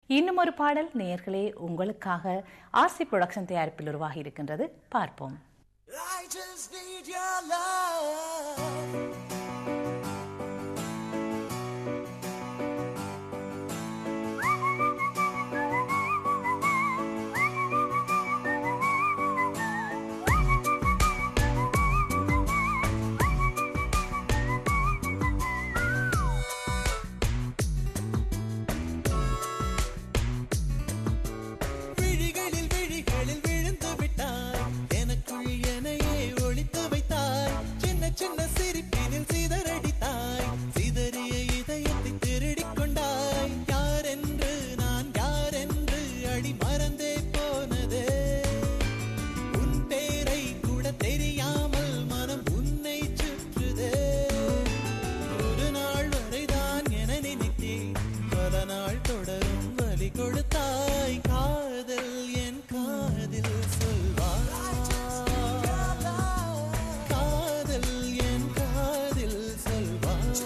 இன்னும் ஒரு பாடல் நேயர்களே உங்களுக்காக ஆர்சி புரொடக்ஷன் தயாரிப்பில் உருவாகி இருக்கின்றது பார்ப்போம் I just need your love. விழிகளில் விழிகளில் விழுந்து விட்டாய் எனக்குள் எனையே ஒளித்து வைத்தாய் சின்ன சின்ன சிரிப்பினில் சிதறடித்தாய் சிதறிய இதயத்தை திருடிக் கொண்டாய் யார் என்று நான் யார் என்று அடி மறந்தே போனதே உன் பேரை கூட தெரியாமல் மனம் உன்னை சுற்றுதே ஒரு நாள் வரைதான் என நினைத்தேன் பல நாள் தொடரும் வலி கொடுத்தாய் காதல் என் காதில் சொல்வாய் காதல் என் காதில் சொல்வாய்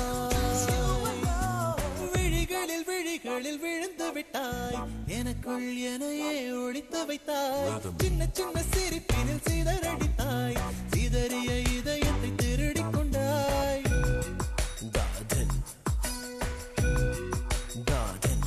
விழிகளில் விழிகளில் விழுந்து விட்டாய் எனக்குள் எனையே ஒழித்து வைத்தாய் சின்ன சின்ன சிரிப்பினில் சிதறடித்தாய் சிதறிய இதயத்தை திருடிக் கொண்டாய் காதல் காதல்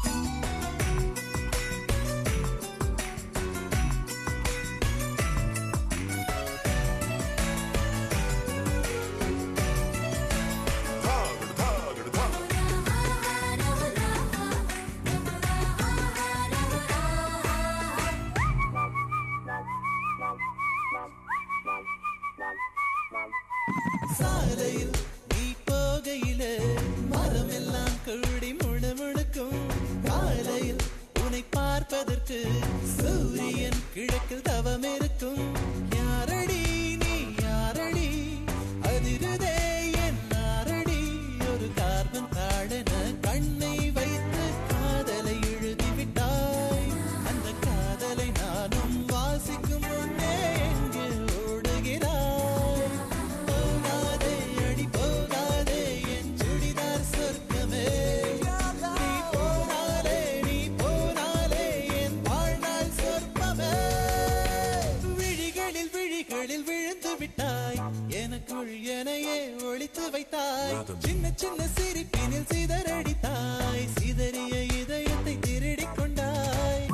சாலையில் நீ போகையிலே மரம் எல்லாம் கூடி முணுமுணுக்கும் காலையில் உன்னை பார்ப்பதற்கு சூரியன் கிழக்கில் தவம் இருக்கும் யாரடி நீ யாரடி அதிருதே என் நாரடி ஒரு கார்பன் தாழென கண்ணை வைத்து காதலை எழுதி விட்டாய் அந்த காதலை நானும் வாசிக்கும் முன்னே எங்கே ஓடுகிறாய் போகாதே அடி போகாதே என் சுடிதார் சொர்க்கமே நீ போனாலே நீ போனாலே என் வாழ்நாள் சொர்க்கமே விழிகளில் விழிகளில் விழுந்து விட்டாய் எனக்குள் எனையே ஒழித்து வைத்தாய் சின்ன சின்ன சிரிப்பினில் சிதறடித்தாய் சிதறிய இதயத்தை திருடிக் கொண்டாய்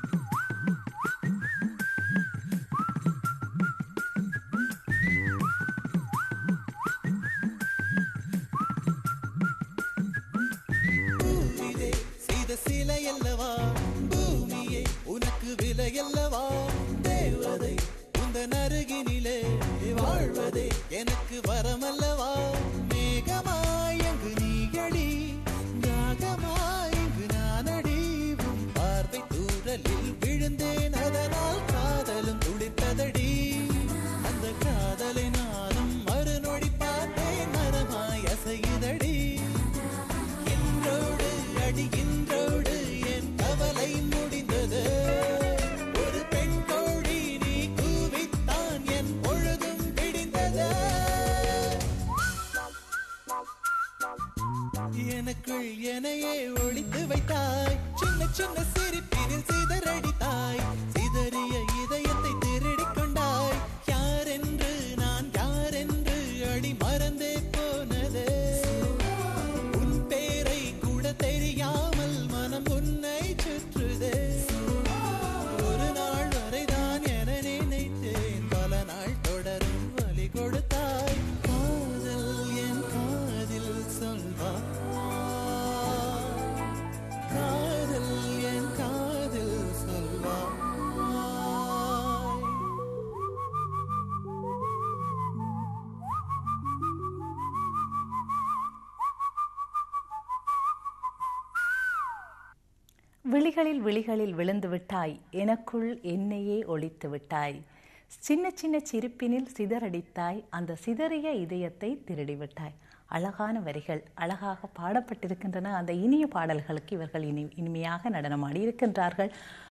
பூவிலே செய்த சிலை அல்லவா பூமியே உனக்கு விலை அல்லவா தேவதை உந்தன் அருகினிலே வாழ்வதே எனக்கு வரமல்லவா மேகமாய் அங்கு நீயடி தாகமாய் இங்கு நானடி உன் பார்வை தூரலில் விழுந்தேன் அதனால் காதலும் துடித்ததடி அந்த காதலை நானும் மறுநொடி பார்த்தேன் மரமாய் அசையுதடி இன்றோடு அடி இன்றோடு என் கவலை முடிந்தது ஒரு பெண் கோழி நீ கூவித்தான் என் பொழுதும் விடிந்தது எனக்குள் எனையே ஒழித்து வைத்தாய் சின்ன சின்ன சிரிப்பினில் சிதறடித்தாய் சிதறிய இதயத்தை திருடிக் கொண்டாய் யார் என்று நான் யார் என்று அடி மறந்தே போனதே உன் பேரை கூட தெரியாமல் மனம் உன்னை சுற்றுதே ஒரு நாள் வரைதான் என நினைத்தேன் பல நாள் தொடரும் வலி கொடுத்தாய் காதல் என் காதில் சொல்வாய் காதல் என் காதில் சொல்வாய் விழிகளில் விழிகளில் விழுந்து விட்டாய் எனக்குள் என்னையே ஒழித்து விட்டாய் சின்ன சின்ன சிரிப்பினில் சிதறடித்தாய் அந்த சிதறிய இதயத்தை திருடி விட்டாய் அழகான வரிகள் அழகாக பாடப்பட்டிருக்கின்றன அந்த இனிய பாடல்களுக்கு இவர்கள் இனி இனிமையாக நடனமாடி இருக்கின்றார்கள்